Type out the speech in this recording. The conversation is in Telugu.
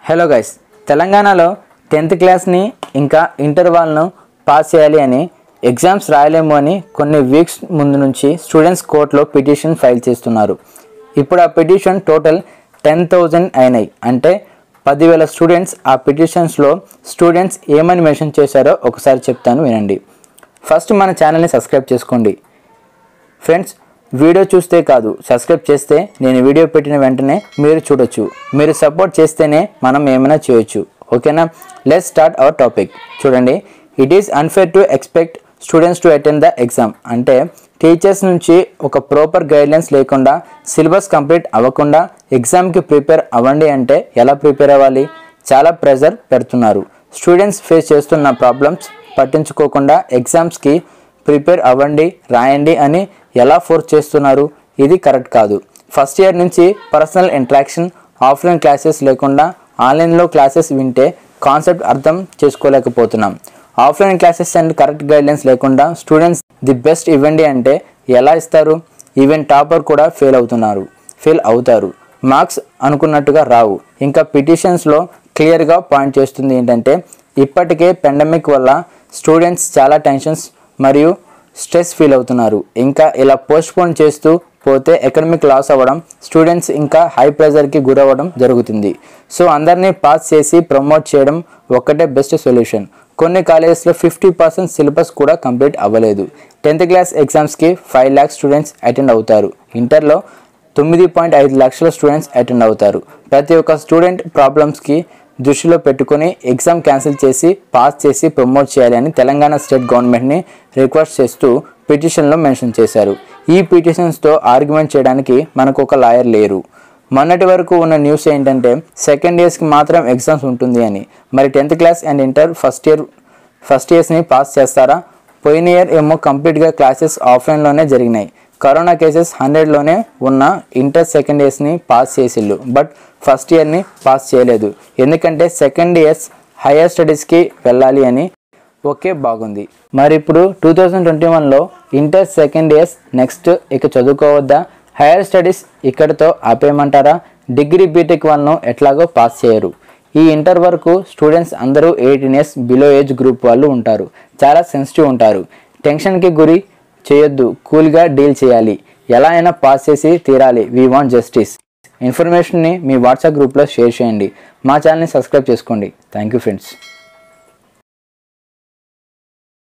హలో గైస్ తెలంగాణలో టెన్త్ క్లాస్ని ఇంకా ఇంటర్ వాళ్ళను పాస్ చేయాలి అని ఎగ్జామ్స్ రాయలేము అని కొన్ని వీక్స్ ముందు నుంచి స్టూడెంట్స్ కోర్టులో పిటిషన్ ఫైల్ చేస్తున్నారు ఇప్పుడు ఆ పిటిషన్ టోటల్ టెన్ థౌజండ్ అయినాయి అంటే పదివేల స్టూడెంట్స్ ఆ పిటిషన్స్లో స్టూడెంట్స్ ఏమని మెన్షన్ చేశారో ఒకసారి చెప్తాను వినండి ఫస్ట్ మన ఛానల్ని సబ్స్క్రైబ్ చేసుకోండి ఫ్రెండ్స్ వీడియో చూస్తే కాదు సబ్స్క్రైబ్ చేస్తే నేను వీడియో పెట్టిన వెంటనే మీరు చూడొచ్చు మీరు సపోర్ట్ చేస్తేనే మనం ఏమైనా చేయొచ్చు ఓకేనా లెట్ స్టార్ట్ అవర్ టాపిక్ చూడండి it is unfair to expect students to attend the exam అంటే టీచర్స్ నుంచి ఒక ప్రాపర్ గైడ్లైన్స్ లేకుండా సిలబస్ కంప్లీట్ అవ్వకుండా ఎగ్జామ్కి ప్రిపేర్ అవ్వండి అంటే ఎలా ప్రిపేర్ అవ్వాలి చాలా ప్రెజర్ పెడుతున్నారు స్టూడెంట్స్ ఫేస్ చేస్తున్న ప్రాబ్లమ్స్ పట్టించుకోకుండా ఎగ్జామ్స్కి ప్రిపేర్ అవ్వండి రాయండి అని ఎలా ఫోర్స్ చేస్తున్నారు ఇది కరెక్ట్ కాదు ఫస్ట్ ఇయర్ నుంచి పర్సనల్ ఇంటరాక్షన్ ఆఫ్లైన్ క్లాసెస్ లేకుండా ఆన్లైన్లో క్లాసెస్ వింటే కాన్సెప్ట్ అర్థం చేసుకోలేకపోతున్నాం offline classes and correct guidelines లేకుండా స్టూడెంట్స్ ది బెస్ట్ ఇవ్వండి అంటే ఎలా ఇస్తారు ఈవెన్ టాపర్ కూడా ఫెయిల్ అవుతున్నారు ఫెయిల్ అవుతారు మార్క్స్ అనుకున్నట్టుగా రావు ఇంకా పిటిషన్స్లో క్లియర్గా పాయింట్ చేస్తుంది ఏంటంటే ఇప్పటికే పెండమిక్ వల్ల స్టూడెంట్స్ చాలా టెన్షన్స్ మరియు స్ట్రెస్ ఫీల్ అవుతున్నారు ఇంకా ఇలా పోస్ట్పోన్ చేస్తూ పోతే ఎకడమిక్ లాస్ అవ్వడం స్టూడెంట్స్ ఇంకా హై ప్రెజర్కి గురవ్వడం జరుగుతుంది సో అందరినీ పాస్ చేసి ప్రమోట్ చేయడం ఒక్కటే బెస్ట్ సొల్యూషన్ కొన్ని కాలేజెస్లో ఫిఫ్టీ పర్సెంట్ సిలబస్ కూడా కంప్లీట్ అవ్వలేదు టెన్త్ క్లాస్ ఎగ్జామ్స్కి ఫైవ్ ల్యాక్స్ స్టూడెంట్స్ అటెండ్ అవుతారు ఇంటర్లో తొమ్మిది పాయింట్ ఐదు లక్షల స్టూడెంట్స్ అటెండ్ అవుతారు ప్రతి ఒక్క స్టూడెంట్ ప్రాబ్లమ్స్కి దృష్టిలో పెట్టుకొని ఎగ్జామ్ క్యాన్సిల్ చేసి పాస్ చేసి ప్రమోట్ చేయాలి అని తెలంగాణ స్టేట్ గవర్నమెంట్ని రిక్వెస్ట్ చేస్తూ పిటిషన్లో మెన్షన్ చేశారు ఈ పిటిషన్స్తో ఆర్గ్యుమెంట్ చేయడానికి మనకు ఒక లాయర్ లేరు మొన్నటి వరకు ఉన్న న్యూస్ ఏంటంటే సెకండ్ ఇయర్స్కి మాత్రం ఎగ్జామ్స్ ఉంటుంది అని మరి tenth class and inter first year first ఇయర్స్ని పాస్ చేస్తారా పోయిన ఇయర్ ఏమో కంప్లీట్గా క్లాసెస్ ఆఫ్లైన్లోనే జరిగినాయి కరోనా కేసెస్ హండ్రెడ్లోనే ఉన్న ఇంటర్ సెకండ్ ఇయర్స్ని పాస్ చేసిళ్ళు బట్ ఫస్ట్ ఇయర్ని పాస్ చేయలేదు ఎందుకంటే సెకండ్ ఇయర్స్ హయ్యర్ స్టడీస్కి వెళ్ళాలి అని ఓకే బాగుంది మరి ఇప్పుడు టూ థౌజండ్ ట్వంటీ వన్లో ఇంటర్ సెకండ్ ఇయర్స్ నెక్స్ట్ ఇక చదువుకోవద్దా హైయర్ స్టడీస్ ఇక్కడితో ఆపేయమంటారా డిగ్రీ బీటెక్ వన్ను ఎట్లాగో పాస్ చేయరు ఈ ఇంటర్ వరకు స్టూడెంట్స్ అందరూ eighteen years below age group వాళ్ళు ఉంటారు చాలా సెన్సిటివ్ ఉంటారు టెన్షన్కి గురి చేయొద్దు కూల్గా డీల్ చేయాలి ఎలా అయినా పాస్ చేసి తీరాలి వీ వాంట్ జస్టిస్ ఇన్ఫర్మేషన్ని మీ వాట్సాప్ గ్రూప్లో షేర్ చేయండి మా ఛానల్ని సబ్స్క్రైబ్ చేసుకోండి థ్యాంక్ యూ ఫ్రెండ్స్